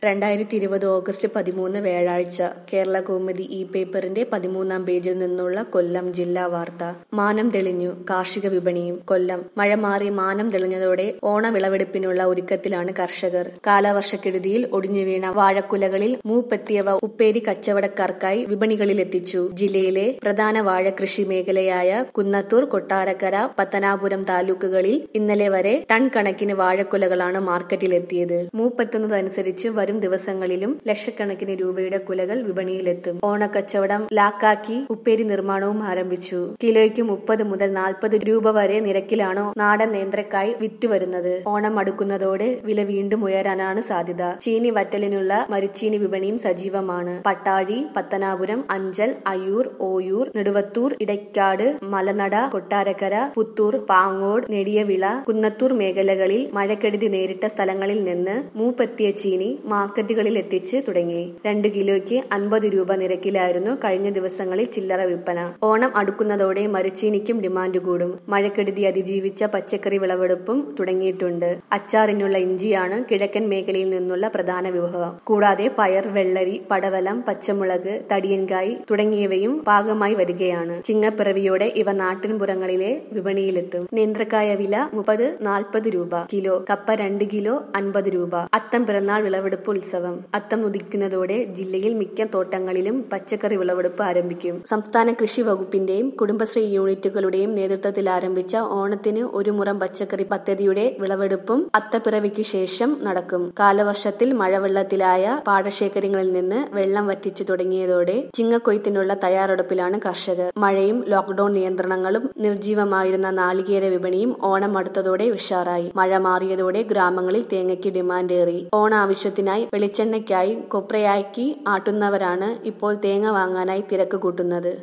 രണ്ടായിരത്തി ഇരുപത് ഓഗസ്റ്റ് പതിമൂന്ന് വ്യാഴാഴ്ച കേരള കൗമുദി ഇ പേപ്പറിന്റെ പതിമൂന്നാം പേജിൽ നിന്നുള്ള കൊല്ലം ജില്ലാ വാർത്ത മാനം തെളിഞ്ഞു കാർഷിക വിപണിയും കൊല്ലം മഴ മാറി മാനം തെളിഞ്ഞതോടെ ഓണവിളവെടുപ്പിനുള്ള ഒരുക്കത്തിലാണ് കർഷകർ കാലവർഷക്കെടുതിയിൽ ഒടിഞ്ഞു വീണ വാഴക്കുലകളിൽ മൂപ്പെത്തിയവ ഉപ്പേരി കച്ചവടക്കാർക്കായി വിപണികളിലെത്തിച്ചു ജില്ലയിലെ പ്രധാന വാഴ കൃഷി മേഖലയായ കുന്നത്തൂർ കൊട്ടാരക്കര പത്തനാപുരം താലൂക്കുകളിൽ ഇന്നലെ വരെ ടൺ കണക്കിന് വാഴക്കുലകളാണ് മാർക്കറ്റിലെത്തിയത് മൂപ്പെത്തുന്നതനുസരിച്ച് വരും ദിവസങ്ങളിലും ലക്ഷക്കണക്കിന് രൂപയുടെ കുലകൾ വിപണിയിലെത്തും ഓണക്കച്ചവടം ലാക്കാക്കി ഉപ്പേരി നിർമ്മാണവും ആരംഭിച്ചു കിലോയ്ക്ക് മുപ്പത് മുതൽ നാൽപ്പത് രൂപ വരെ നിരക്കിലാണ് നാടൻ നേന്ത്രക്കായ് വിറ്റുവരുന്നത് ഓണം അടുക്കുന്നതോടെ വില വീണ്ടും ഉയരാനാണ് സാധ്യത ചീനി വറ്റലിനുള്ള മരിച്ചീനി വിപണിയും സജീവമാണ് പട്ടാഴി പത്തനാപുരം അഞ്ചൽ അയ്യൂർ ഓയൂർ നെടുവത്തൂർ ഇടയ്ക്കാട് മലനട കൊട്ടാരക്കര പുത്തൂർ പാങ്ങോട് നെടിയവിള കുന്നത്തൂർ മേഖലകളിൽ മഴക്കെടുതി നേരിട്ട സ്ഥലങ്ങളിൽ നിന്ന് മൂപ്പെത്തിയ ചീനി മാർക്കറ്റുകളിൽ എത്തിച്ച് തുടങ്ങി രണ്ട് കിലോയ്ക്ക് അൻപത് രൂപ നിരക്കിലായിരുന്നു കഴിഞ്ഞ ദിവസങ്ങളിൽ ചില്ലറ വിൽപ്പന ഓണം അടുക്കുന്നതോടെ മരിച്ചീനിക്കും ഡിമാൻഡ് കൂടും മഴക്കെടുതി അതിജീവിച്ച പച്ചക്കറി വിളവെടുപ്പും തുടങ്ങിയിട്ടുണ്ട് അച്ചാറിനുള്ള ഇഞ്ചിയാണ് കിഴക്കൻ മേഖലയിൽ നിന്നുള്ള പ്രധാന വിഭവം കൂടാതെ പയർ വെള്ളരി പടവലം പച്ചമുളക് തടിയൻകായ് തുടങ്ങിയവയും പാകമായി വരികയാണ് ചിങ്ങപ്പിറവിയോടെ ഇവ നാട്ടിൻപുറങ്ങളിലെ വിപണിയിലെത്തും നേന്ത്രക്കായ വില മുപ്പത് നാൽപ്പത് രൂപ കിലോ കപ്പ രണ്ട് കിലോ അൻപത് രൂപ അത്തം പിറന്നാൾ വിളവെടുപ്പ് ഉത്സവം അത്തം ഉദിക്കുന്നതോടെ ജില്ലയിൽ മിക്ക തോട്ടങ്ങളിലും പച്ചക്കറി വിളവെടുപ്പ് ആരംഭിക്കും സംസ്ഥാന കൃഷി വകുപ്പിന്റെയും കുടുംബശ്രീ യൂണിറ്റുകളുടെയും നേതൃത്വത്തിൽ ആരംഭിച്ച ഓണത്തിന് ഒരു മുറം പച്ചക്കറി പദ്ധതിയുടെ വിളവെടുപ്പും അത്തപ്പിറവിക്ക് ശേഷം നടക്കും കാലവർഷത്തിൽ മഴവെള്ളത്തിലായ പാടശേഖരങ്ങളിൽ നിന്ന് വെള്ളം വറ്റിച്ചു തുടങ്ങിയതോടെ ചിങ്ങക്കൊയ്ത്തിനുള്ള തയ്യാറെടുപ്പിലാണ് കർഷകർ മഴയും ലോക്ഡൌൺ നിയന്ത്രണങ്ങളും നിർജീവമായിരുന്ന നാളികേര വിപണിയും ഓണം അടുത്തതോടെ ഉഷാറായി മഴ മാറിയതോടെ ഗ്രാമങ്ങളിൽ തേങ്ങയ്ക്ക് ഡിമാൻഡ് ഏറി ഓണാവശ്യത്തിനായി വെളിച്ചെണ്ണയ്ക്കായി കൊപ്രയാക്കി ആട്ടുന്നവരാണ് ഇപ്പോൾ തേങ്ങ വാങ്ങാനായി തിരക്ക് കൂട്ടുന്നത്